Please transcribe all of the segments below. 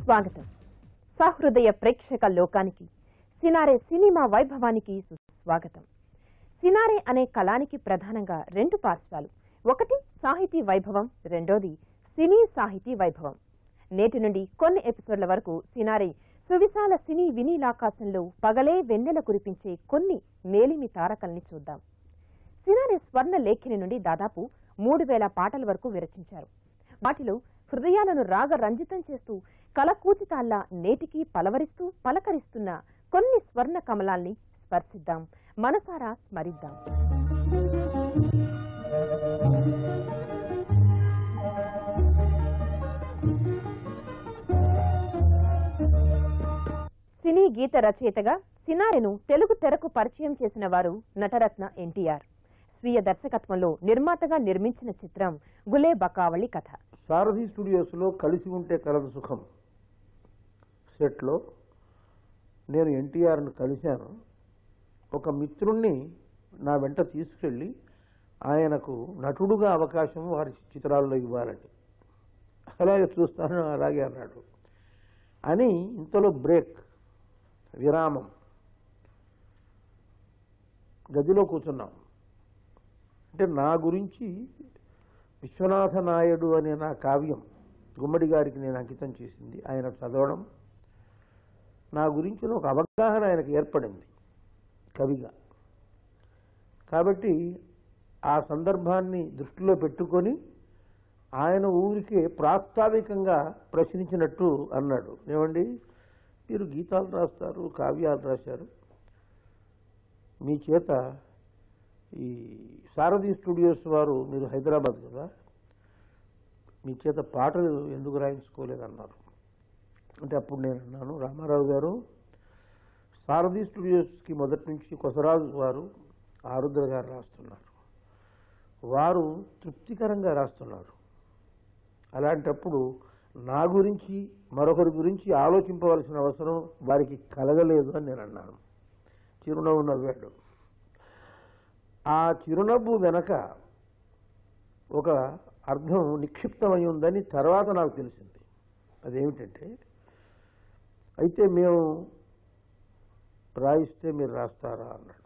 స్వాగతం సహృదయ ప్రేక్షక లోకానికి సినారే సినిమా వైభవానికి సుస్వాగతం సినారే అనే కళానికి ప్రధానంగా రెండు పార్శ్వాలు ఒకటి సాహితీ వైభవం రెండోది సినీ సాహితీ వైభవం నేటి నుండి కొన్ని ఎపిసోడ్ల వరకు సినారే సువిశాల సినీ వినీలాకాశంలో పగలే వెన్నెల కురిపించే కొన్ని మేలిమి తారకల్ని చూద్దాం సినారే స్వర్ణ లేఖిని నుండి దాదాపు మూడు వేల పాటల వరకు విరచించారు వాటిలో హృదయాలను రాగ రంజితం చేస్తూ కలకూచితాల్లా నేటికి పలవరిస్తూ పలకరిస్తున్న కొన్ని స్వర్ణ కమలాల్ని స్పర్శిద్దాం మనసారా స్మరిద్దాం సినీ గీత రచయితగా సినారెను తెలుగు తెరకు పరిచయం చేసిన వారు నటరత్న ఎన్టీఆర్ స్వీయ దర్శకత్వంలో నిర్మాతగా నిర్మించిన చిత్రం గులే బకావళి కథ సారథి స్టూడియోస్లో కలిసి ఉంటే కలదు సుఖం సెట్లో నేను ఎన్టీఆర్ని కలిశాను ఒక మిత్రుణ్ణి నా వెంట తీసుకెళ్ళి ఆయనకు నటుడుగా అవకాశం వారి చిత్రాల్లో ఇవ్వాలని అలాగే చూస్తాను అలాగే అన్నాడు అని ఇంతలో బ్రేక్ విరామం గదిలో కూర్చున్నాం అంటే నా గురించి విశ్వనాథ నాయుడు అనే నా కావ్యం గుమ్మడి గారికి నేను అంకితం చేసింది ఆయన చదవడం నా గురించిన ఒక అవగాహన ఆయనకు ఏర్పడింది కవిగా కాబట్టి ఆ సందర్భాన్ని దృష్టిలో పెట్టుకొని ఆయన ఊరికే ప్రాస్తావికంగా ప్రశ్నించినట్టు అన్నాడు ఏమండి మీరు గీతాలు రాస్తారు కావ్యాలు రాశారు మీ చేత ఈ సారథి స్టూడియోస్ వారు మీరు హైదరాబాద్ కదా మీ చేత పాటలు ఎందుకు రాయించుకోలేదన్నారు అంటే అప్పుడు నేను అన్నాను రామారావు గారు సారథి స్టూడియోస్కి మొదటి నుంచి కొసరాజు వారు ఆరుద్ర గారు రాస్తున్నారు వారు తృప్తికరంగా రాస్తున్నారు అలాంటప్పుడు నా గురించి మరొకరి గురించి ఆలోచింపవలసిన అవసరం వారికి కలగలేదు అని నేను అన్నాను చిరునవ్వు నవ్వాడు ఆ చిరునవ్వు వెనక ఒక అర్థం నిక్షిప్తమై ఉందని తర్వాత నాకు తెలిసింది అదేమిటంటే అయితే మేము రాయిస్తే మీరు రాస్తారా అన్నాడు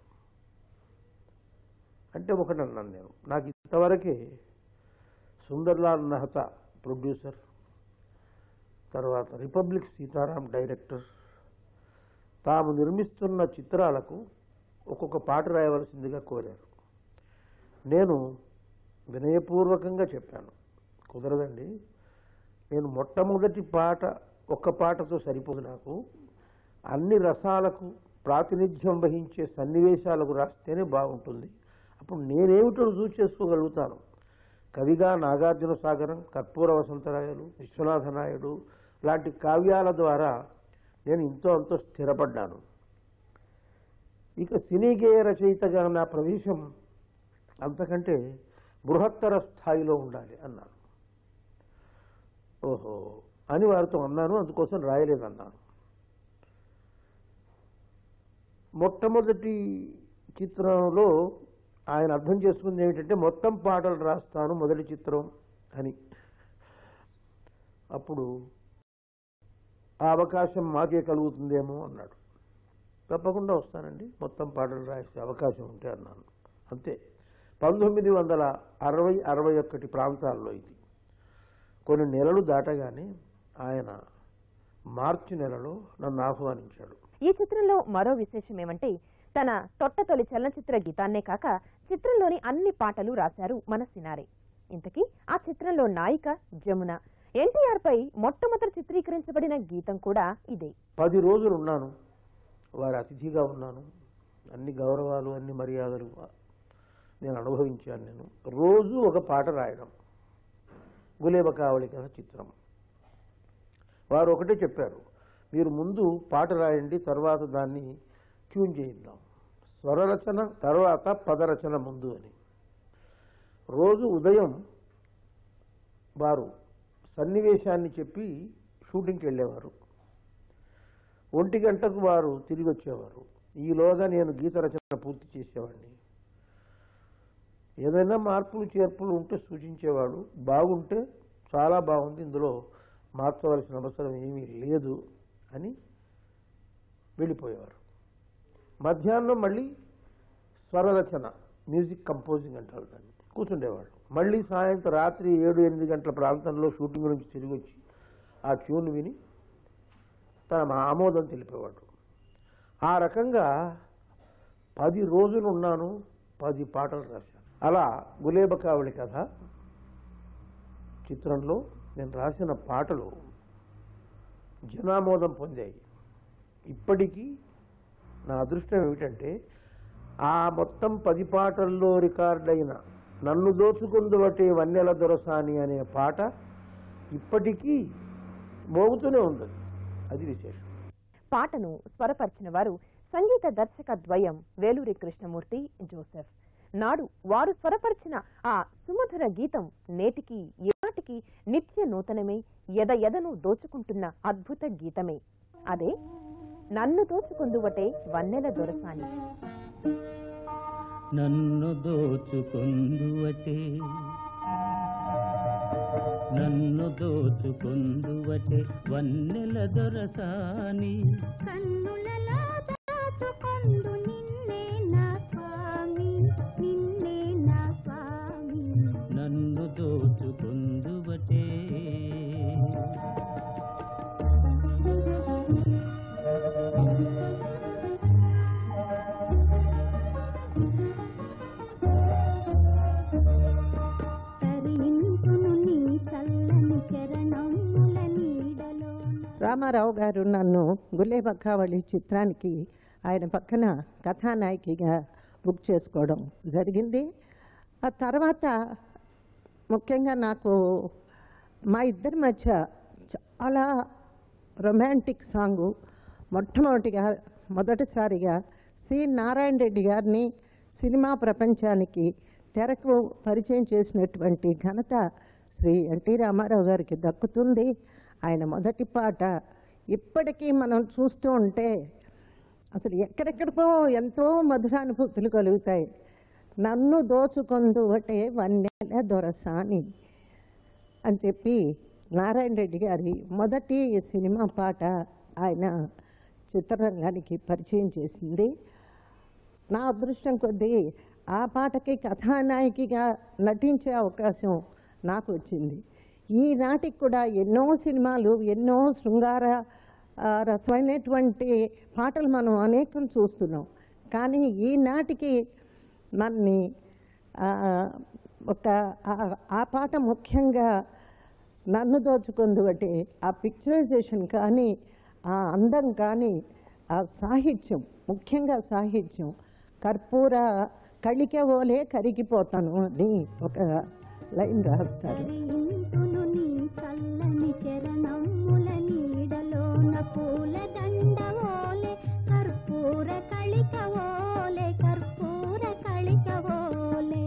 అంటే ఒకటి అన్నాను నేను నాకు ఇంతవరకే సుందర్లాల్ మెహతా ప్రొడ్యూసర్ తర్వాత రిపబ్లిక్ సీతారాం డైరెక్టర్ తాము నిర్మిస్తున్న చిత్రాలకు ఒక్కొక్క పాట రాయవలసిందిగా కోరారు నేను వినయపూర్వకంగా చెప్పాను కుదరదండి నేను మొట్టమొదటి పాట ఒక్క పాటతో సరిపోదు నాకు అన్ని రసాలకు ప్రాతినిధ్యం వహించే సన్నివేశాలకు రాస్తేనే బాగుంటుంది అప్పుడు నేనేమిటో రుజువు చేసుకోగలుగుతాను కవిగా నాగార్జున సాగరం కర్పూర వసంతరాయలు విశ్వనాథ నాయుడు లాంటి కావ్యాల ద్వారా నేను ఇంతో అంతో స్థిరపడ్డాను ఇక సినీ గేయ రచయితగా నా ప్రవేశం అంతకంటే బృహత్తర స్థాయిలో ఉండాలి అన్నాను ఓహో అని వారితో అన్నాను అందుకోసం రాయలేదన్నాను మొట్టమొదటి చిత్రంలో ఆయన అర్థం చేసుకుంది ఏమిటంటే మొత్తం పాటలు రాస్తాను మొదటి చిత్రం అని అప్పుడు ఆ అవకాశం మాకే కలుగుతుందేమో అన్నాడు తప్పకుండా వస్తానండి మొత్తం పాటలు రాసే అవకాశం ఉంటే అన్నాను అంతే పంతొమ్మిది వందల అరవై అరవై ఒకటి ప్రాంతాల్లో ఇది కొన్ని నెలలు దాటగానే ఆయన మార్చి నెలలో నన్ను ఆహ్వానించాడు ఈ చిత్రంలో మరో విశేషం ఏమంటే తన తొట్టతొలి చలనచిత్ర గీతాన్నే కాక చిత్రంలోని అన్ని పాటలు రాశారు మన సినారే ఇంతకీ ఆ చిత్రంలో నాయిక జమున ఎన్టీఆర్ పై మొట్టమొదటి చిత్రీకరించబడిన గీతం కూడా ఇదే పది రోజులు ఉన్నాను వారి అతిథిగా ఉన్నాను అన్ని గౌరవాలు అన్ని మర్యాదలు నేను అనుభవించాను నేను రోజు ఒక పాట రాయడం గులేబ కావళి కథ చిత్రం వారు ఒకటే చెప్పారు మీరు ముందు పాట రాయండి తర్వాత దాన్ని ట్యూన్ చేయిద్దాం స్వరరచన తర్వాత పదరచన ముందు అని రోజు ఉదయం వారు సన్నివేశాన్ని చెప్పి షూటింగ్కి వెళ్ళేవారు ఒంటి గంటకు వారు తిరిగి వచ్చేవారు ఈలోగా నేను గీత రచన పూర్తి చేసేవాడిని ఏదైనా మార్పులు చేర్పులు ఉంటే సూచించేవాడు బాగుంటే చాలా బాగుంది ఇందులో మార్చవలసిన అవసరం ఏమీ లేదు అని వెళ్ళిపోయేవారు మధ్యాహ్నం మళ్ళీ స్వరరచన మ్యూజిక్ కంపోజింగ్ అంటారు దాన్ని కూర్చుండేవాళ్ళు మళ్ళీ సాయంత్రం రాత్రి ఏడు ఎనిమిది గంటల ప్రాంతంలో షూటింగ్ నుంచి తిరిగి వచ్చి ఆ ట్యూన్ విని తన మా ఆమోదం తెలిపేవాడు ఆ రకంగా పది రోజులు ఉన్నాను పది పాటలు రాశాను అలా గులేబకావళి కథ చిత్రంలో నేను రాసిన పాటలు జనామోదం పొందాయి ఇప్పటికీ నా అదృష్టం ఏమిటంటే ఆ మొత్తం పది పాటల్లో రికార్డైన నన్ను దోచుకుందువటే వన్నెల దొరసాని అనే పాట ఇప్పటికీ మోగుతూనే ఉంటుంది అది విశేషం పాటను స్వరపరిచిన వారు సంగీత దర్శక ద్వయం వేలూరి కృష్ణమూర్తి జోసెఫ్ నాడు వారు స్వరపరిచిన ఆ సుమధుర గీతం నేటికి ఏనాటికి నిత్య నూతనమే ఎద ఎదను దోచుకుంటున్న అద్భుత గీతమే అదే నన్ను దోచుకుందువటే వన్నెల దొరసాని నన్ను దోచుకొందువటే నన్ను దోచుకొందువటే వన్నెల దొరసాని కన్నులలో దాచుకొందు నిన్నే నా స్వామి నిన్నే నా స్వామి నన్ను దోచుకొందువటే తరింతును నీ చల్లని చరణముల నీడలోన రామారావు గారు నన్ను గులేబక్కావళి చిత్రానికి ఆయన పక్కన కథానాయకిగా బుక్ చేసుకోవడం జరిగింది ఆ తర్వాత ముఖ్యంగా నాకు మా ఇద్దరి మధ్య చాలా రొమాంటిక్ సాంగు మొట్టమొదటిగా మొదటిసారిగా సి నారాయణ రెడ్డి గారిని సినిమా ప్రపంచానికి తెరకు పరిచయం చేసినటువంటి ఘనత శ్రీ ఎన్టీ రామారావు గారికి దక్కుతుంది ఆయన మొదటి పాట ఇప్పటికీ మనం చూస్తూ ఉంటే అసలు ఎక్కడెక్కడికో ఎంతో మధురానుభూతులు కలుగుతాయి నన్ను దోచుకొందు ఒకటే వన్నెల దొరసాని అని చెప్పి నారాయణ రెడ్డి గారి మొదటి సినిమా పాట ఆయన చిత్రరంగానికి పరిచయం చేసింది నా అదృష్టం కొద్దీ ఆ పాటకి కథానాయికగా నటించే అవకాశం నాకు వచ్చింది ఈనాటికి కూడా ఎన్నో సినిమాలు ఎన్నో శృంగార ఆ, రసమైనటువంటి పాటలు మనం అనేకం చూస్తున్నాం కానీ ఈనాటికి మనని ఆ, ఒక ఆ- ఆ పాట ముఖ్యంగా నన్ను దోచుకుంది బట్టి ఆ పిక్చరైజేషన్ కానీ ఆ అందం కానీ ఆ సాహిత్యం ముఖ్యంగా సాహిత్యం కర్పూర కళిక ఓలే కరిగిపోతాను అని ఒక లైన్ రాస్తారు తరింతును నీ చల్లని చరణముల నీడలోన పూల దండవోలే కర్పూర కళికవోలే కర్పూర కళికవోలే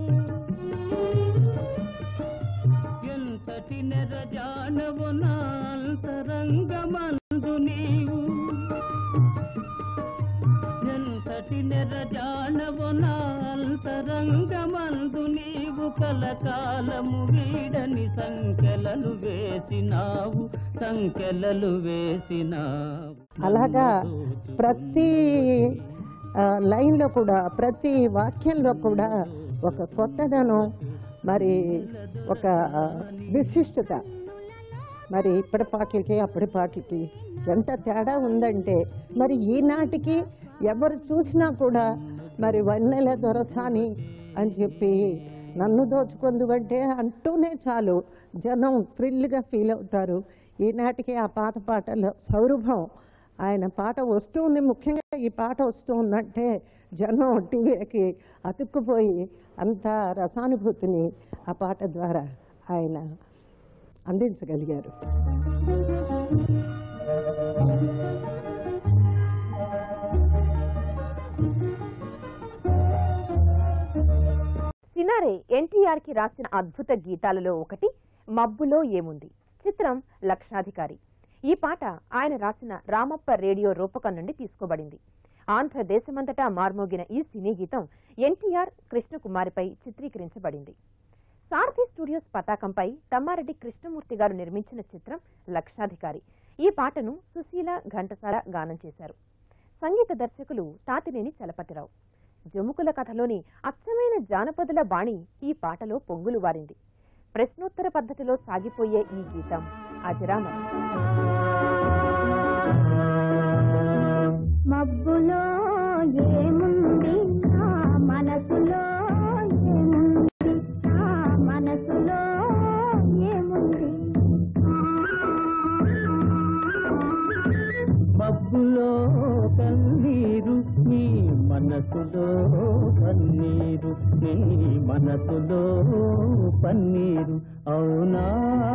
ఎంతటి నెరజానవు నా అంతరంగమందు నీవు ఎంతటి నెరజానవు నా అంతరంగమందు నీవు కలకాలము వీడని సంఖ్యలను వేసినావు సంఖ్యలలు వేసినావు అలాగా ప్రతి ఆ, లైన్లో కూడా ప్రతి వాక్యంలో కూడా ఒక కొత్తదనం మరి ఒక ఆ, విశిష్టత మరి ఇప్పటి పాటలకి అప్పటి పాటలకి ఎంత తేడా ఉందంటే మరి ఈనాటికి ఎవరు చూసినా కూడా మరి వన్నెల దొరసాని అని చెప్పి నన్ను దోచుకుందు అంటే అంటూనే చాలు జనం థ్రిల్గా ఫీల్ అవుతారు ఈనాటికి ఆ పాత పాటల సౌరభం ఆయన పాట వస్తూ ఉంది ముఖ్యంగా ఈ పాట వస్తూ ఉందంటే జనం టీవీకి అతుక్కుపోయి అంత రసానుభూతిని ఆ పాట ద్వారా ఆయన అందించగలిగారు సినారే ఎన్టీఆర్ కి రాసిన అద్భుత గీతాలలో ఒకటి మబ్బులో ఏముంది చిత్రం లక్షాధికారి ఈ పాట ఆయన రాసిన రామప్ప రేడియో రూపకం నుండి తీసుకోబడింది ఆంధ్రదేశమంతటా మార్మోగిన ఈ సినీ గీతం ఎన్టీఆర్ కృష్ణకుమారిపై చిత్రీకరించబడింది సారథి స్టూడియోస్ పతాకంపై తమ్మారెడ్డి కృష్ణమూర్తి గారు నిర్మించిన చిత్రం లక్షాధికారి ఈ పాటను సుశీల ఘంటసాల గానం చేశారు సంగీత దర్శకులు తాతినేని చలపతిరావు జముకుల కథలోని అచ్చమైన జానపదుల బాణి ఈ పాటలో పొంగులు వారింది ప్రశ్నోత్తర పద్ధతిలో సాగిపోయే ఈ గీతం అజరామరం మబ్బులో ఏముంది నా మనసులో ఏముంది నా మనసులో ఏముంది మబ్బులో కన్నీరు నీ మనసులో పన్నీరు నీ మనసులో పన్నీరు అవునా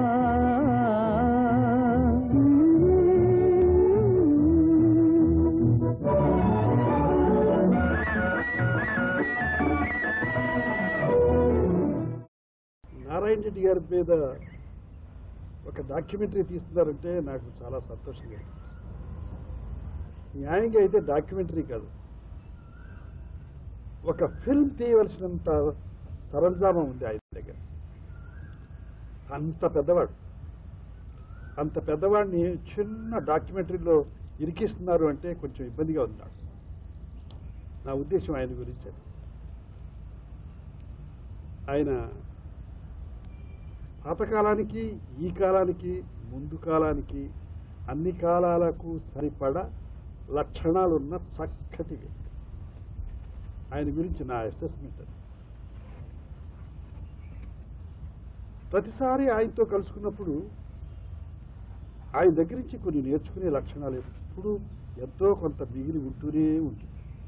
నారాయణ రెడ్డి గారి మీద ఒక డాక్యుమెంటరీ తీస్తున్నారంటే నాకు చాలా సంతోషంగా ఉంది. న్యాయంగా అయితే డాక్యుమెంటరీ కాదు ఒక ఫిల్మ్ తీయవలసినంత సరంజామం ఉంది ఆయన దగ్గర అంత పెద్దవాడు అంత పెద్దవాడిని చిన్న డాక్యుమెంటరీలో ఇరికిస్తున్నారు అంటే కొంచెం ఇబ్బందిగా ఉంది నాకు నా ఉద్దేశం ఆయన గురించి అది. ఆయన పాతకాలానికి ఈ కాలానికి ముందు కాలానికి అన్ని కాలాలకు సరిపడ లక్షణాలున్న చక్కటి వ్యక్తి ఆయన గురించి నా అసెస్మెంట్ అది ప్రతిసారి ఆయనతో కలుసుకున్నప్పుడు ఆయన దగ్గర నుంచి కొన్ని నేర్చుకునే లక్షణాలు ఎప్పుడు ఎంతో కొంత మిగిలి ఉంటూనే ఉంటుంది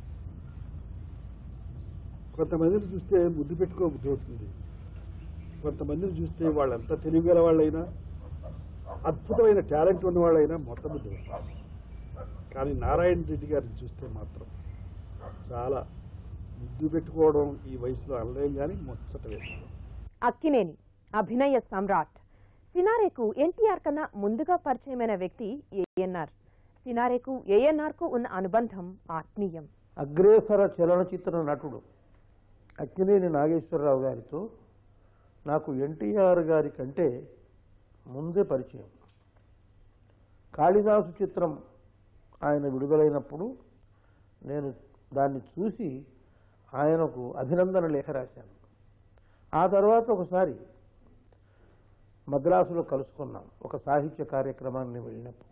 కొంతమందిని చూస్తే ముద్దు పెట్టుకో బుద్ధి అవుతుంది కొంతమందిని చూస్తే వాళ్ళంతా తెలివిగల వాళ్ళైనా అద్భుతమైన టాలెంట్ ఉన్న వాళ్ళైనా మొత్తం బుద్ధి అవుతుంది కానీ నారాయణ రెడ్డి గారిని చూస్తే మాత్రం చాలా ముద్దు పెట్టుకోవడం ఈ వయసులో అనలేం కానీ ముచ్చట వేస్తాం అక్కినేని అభినయ సమ్రాట్ సినారేకు ఎన్టీఆర్ కన్నా ముందుగా పరిచయమైన వ్యక్తి ఏఎన్ఆర్ సినారేకు ఏఎన్ఆర్ కు ఉన్న అనుబంధం ఆత్మీయం అగ్రేసర చలనచిత్ర నటుడు అక్కినేని నాగేశ్వరరావు గారితో నాకు ఎన్టీఆర్ గారి కంటే ముందే పరిచయం కాళిదాసు చిత్రం ఆయన విడుదలైనప్పుడు నేను దాన్ని చూసి ఆయనకు అభినందన లేఖ రాశాను ఆ తర్వాత ఒకసారి మద్రాసులో కలుసుకున్నాం ఒక సాహిత్య కార్యక్రమాన్ని వెళ్ళినప్పుడు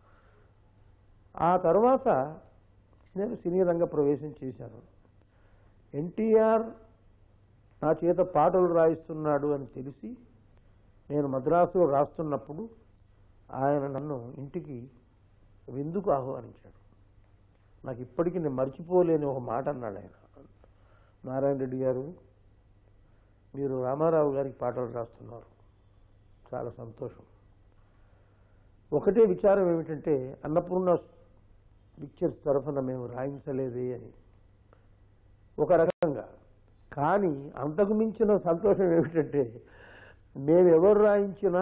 ఆ తర్వాత నేను సినీ రంగ ప్రవేశం చేశాను ఎన్టీఆర్ నా చేత పాటలు రాయిస్తున్నాడు అని తెలిసి నేను మద్రాసులో రాస్తున్నప్పుడు ఆయన నన్ను ఇంటికి విందుకు ఆహ్వానించాడు నాకు ఇప్పటికీ నేను మర్చిపోలేని ఒక మాట అన్నాడు ఆయన నారాయణ రెడ్డి గారు మీరు రామారావు గారికి పాటలు రాస్తున్నారు చాలా సంతోషం ఒకటే విచారం ఏమిటంటే అన్నపూర్ణ పిక్చర్స్ తరఫున మేము రాయించలేదే అని ఒక రకంగా కానీ అంతకు మించిన సంతోషం ఏమిటంటే మేము ఎవరు రాయించినా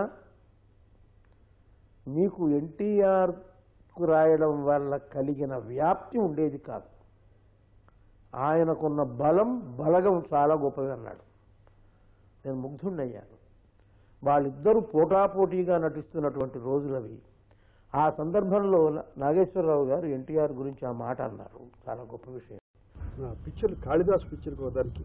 మీకు ఎన్టీఆర్కు రాయడం వల్ల కలిగిన వ్యాప్తి ఉండేది కాదు ఆయనకున్న బలం బలగం చాలా గొప్పది అన్నాడు నేను ముగ్ధుండయ్యాను వాళ్ళిద్దరూ పోటాపోటీగా నటిస్తున్నటువంటి రోజులవి ఆ సందర్భంలో నాగేశ్వరరావు గారు ఎన్టీఆర్ గురించి ఆ మాట అన్నారు చాలా గొప్ప విషయం నా పిక్చర్లు కాళిదాసు పిక్చర్కి ఒకదానికి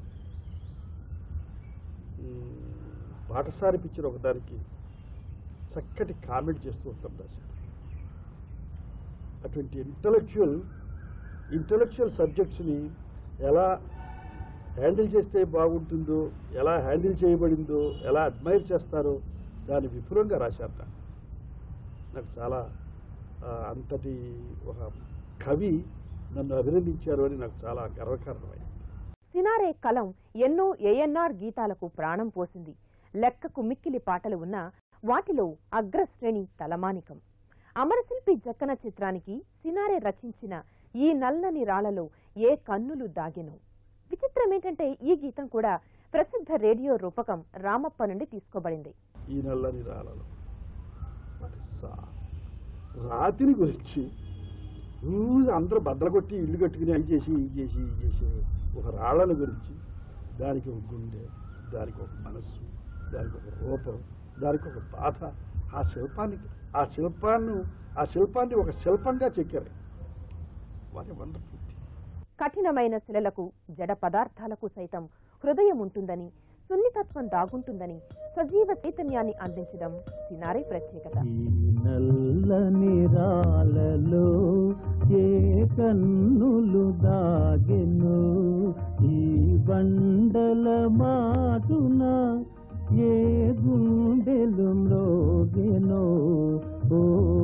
ఉమ్, బాటసారి పిక్చర్ ఒకదానికి చక్కటి కామెంట్ చేస్తూ ఉంటాం రాశారు అటువంటి ఇంటలెక్చువల్ ఇంటలెక్చువల్ సబ్జెక్ట్స్ని ఎలా హ్యాండిల్ చేస్తే బాగుంటుందో ఎలా హ్యాండిల్ చేయబడిందో ఎలా అడ్మైర్ చేస్తారో దాన్ని విపులంగా రాశారట నాకు చాలా ఆ, అంతటి ఒక కవి నన్ను అభినందించారు అని నాకు చాలా గర్వకారణమైంది సినారే కలం ఎన్నో ఏఎన్ఆర్ గీతాలకు ప్రాణం పోసింది లెక్కకు మిక్కిలి పాటలు ఉన్నా వాటిలో అగ్రశ్రేణి తలమానికం అమరశిల్పి జక్కన చిత్రానికి సినారే రచించిన ఈ నల్లని రాళ్లలో ఏ కన్నులు దాగెను విచిత్రమేంటంటే ఈ గీతం కూడా ప్రసిద్ధ రేడియో రూపకం రామప్ప నుండి తీసుకోబడింది ఈ నల్లని రాళ్ళలో మరి సా- రాతిని గురించి రోజు అందరూ బద్దలు ఇల్లు కట్టుకుని అది చేసి ఇది చేసి ఇది చేసి ఒక రాళ్ళని గురించి దానికి ఒక గుండె దానికి ఒక మనస్సు దానికి ఒక రూపం దానికి ఒక బాధ ఆ శిల్పానికి ఆ శిల్పాన్ని ఆ శిల్పాన్ని ఒక శిల్పంగా చెక్కారు వాట్ వండర్ఫుల్ కఠినమైన శిలలకు జడ పదార్థాలకు సైతం హృదయం ఉంటుందని సున్నితత్వం దాగుంటుందని సజీవ చైతన్యాన్ని అందించడం సినారే ప్రత్యేకత ఈ నల్లని రాలలో ఏ కన్నులు దాగెను ఈ బండల మాటున ఏ గుండెలు మ్రోగెనో ఓ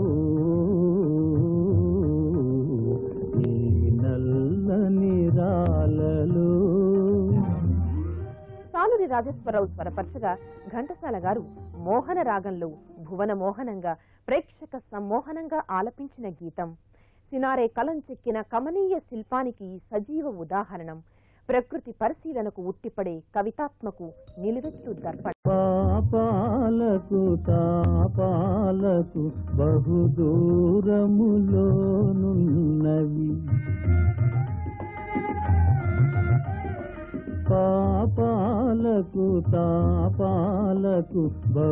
ఈ నల్లని రాలలో సాలూరి రాజేశ్వరరావు స్వరపరచగా ఘంటసాల గారు మోహన రాగంలో భువన మోహనంగా ప్రేక్షక సమ్మోహనంగా ఆలపించిన గీతం సినారే కలం చెక్కిన కమనీయ శిల్పానికి సజీవ ఉదాహరణం ప్రకృతి పరిశీలనకు ఉట్టిపడే కవితాత్మకు నిలువెత్తు దర్పణ పాపాలకు తాపాలకు బహుదూరములోనున్నవి పాపాలకు తాపాలకు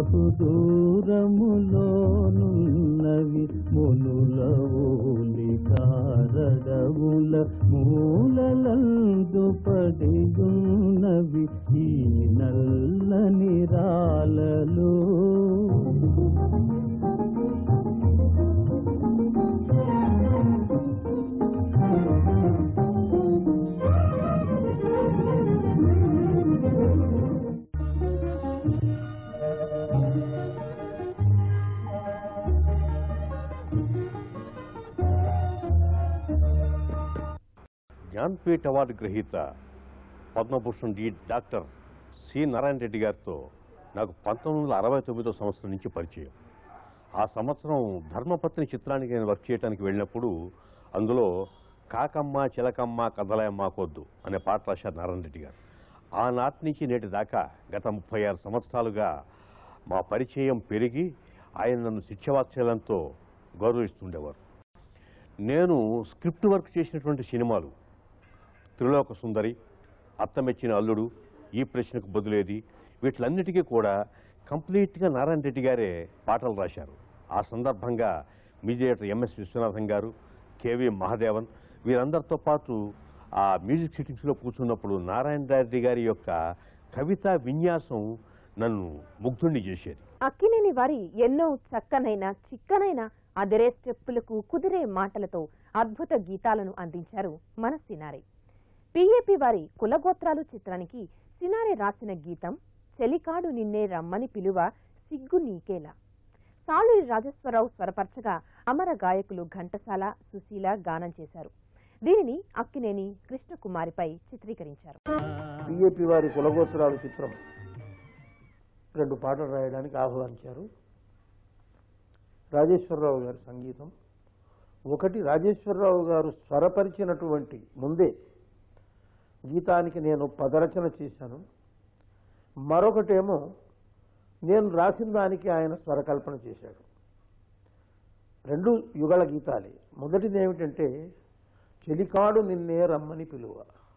బహుదూరములోనున్నవి మునుల ఊలి కారడవుల మూలలందు పడియున్నవి ఈ నల్లని రాలలో జ్ఞాన్పీఠ్ అవార్డు గ్రహీత Padma Bhushan D doctor C Narayana Reddy గారితో నాకు పంతొమ్మిది వందల అరవై తొమ్మిదో సంవత్సరం నుంచి పరిచయం ఆ సంవత్సరం ధర్మపత్ని చిత్రానికి నేను వర్క్ చేయడానికి వెళ్ళినప్పుడు అందులో కాకమ్మ చిలకమ్మ కథలయమ్మ కొద్దు అనే పాట రాశారు నారాయణ రెడ్డి గారు ఆనాటి నుంచి నేటి దాకా గత ముప్పై ఆరు సంవత్సరాలుగా మా పరిచయం పెరిగి ఆయన నన్ను శిక్షవాత్సల్యంతో గౌరవిస్తుండేవారు నేను స్క్రిప్ట్ వర్క్ చేసినటువంటి సినిమాలు త్రిలోక సుందరి అత్తమెచ్చిన అల్లుడు ఈ ప్రశ్నకు బదులేది వీటిలన్నిటికీ కూడా కంప్లీట్గా నారాయణ రెడ్డి గారే పాటలు రాశారు ఆ సందర్భంగా మీడియేటర్ ఎంఎస్ విశ్వనాథం గారు కేవి మహాదేవన్ వీరందరితో పాటు ఆ మ్యూజిక్ సిట్టింగ్స్లో కూర్చున్నప్పుడు నారాయణ రెడ్డి గారి యొక్క కవితా విన్యాసం నన్ను ముగ్ధుణ్ణి చేసేది అక్కినేని వారి ఎన్నో చక్కనైన చిక్కనైన అదిరే స్టెప్పులకు కుదిరే మాటలతో అద్భుత గీతాలను అందించారు మన సినారే పిఏపి వారి కులగోత్రాలు చిత్రానికి సినారే రాసిన గీతం చెలికాడు నిన్నే రమ్మని పిలువ సిగ్గు నీకేలా సాలూరి రాజేశ్వరరావు స్వరపరచగా అమర గాయకులు ఘంటసాల సుశీల గానం చేశారు దీనిని అక్కినేని కృష్ణకుమారిపై చిత్రీకరించారు పిఏపి వారి కులగోత్రాలు చిత్రం రెండు పాటలు రాయడానికి ఆహ్వానించారు రాజేశ్వరరావు గారి సంగీతం ఒకటి రాజేశ్వరరావు గారు స్వరపరిచినటువంటి ముందే గీతానికి నేను పదరచన చేశాను మరొకటేమో నేను రాసిన దానికి ఆయన స్వరకల్పన చేశాడు రెండు యుగళ గీతాలే మొదటిది ఏమిటంటే చెలికాడు నిన్నే రమ్మని పిలువ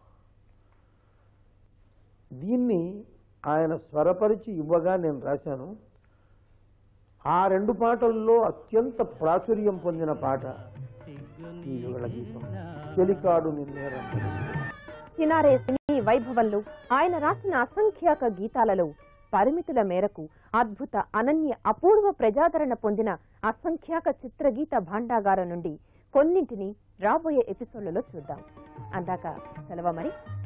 దీన్ని ఆయన స్వరపరిచి ఇవ్వగా నేను రాశాను ఆ రెండు పాటల్లో అత్యంత ప్రాచుర్యం పొందిన పాట ఈ యుగళ గీతం చెలికాడు నిన్నే రమ్మని సినారే సినీ వైభవంలో ఆయన రాసిన అసంఖ్యాక గీతాలలో పరిమితుల మేరకు అద్భుత అనన్య అపూర్వ ప్రజాదరణ పొందిన అసంఖ్యాక చిత్రగీత భాండాగారం నుండి కొన్నింటిని రాబోయే ఎపిసోడ్లలో చూద్దాం అందాక సెలవు మరి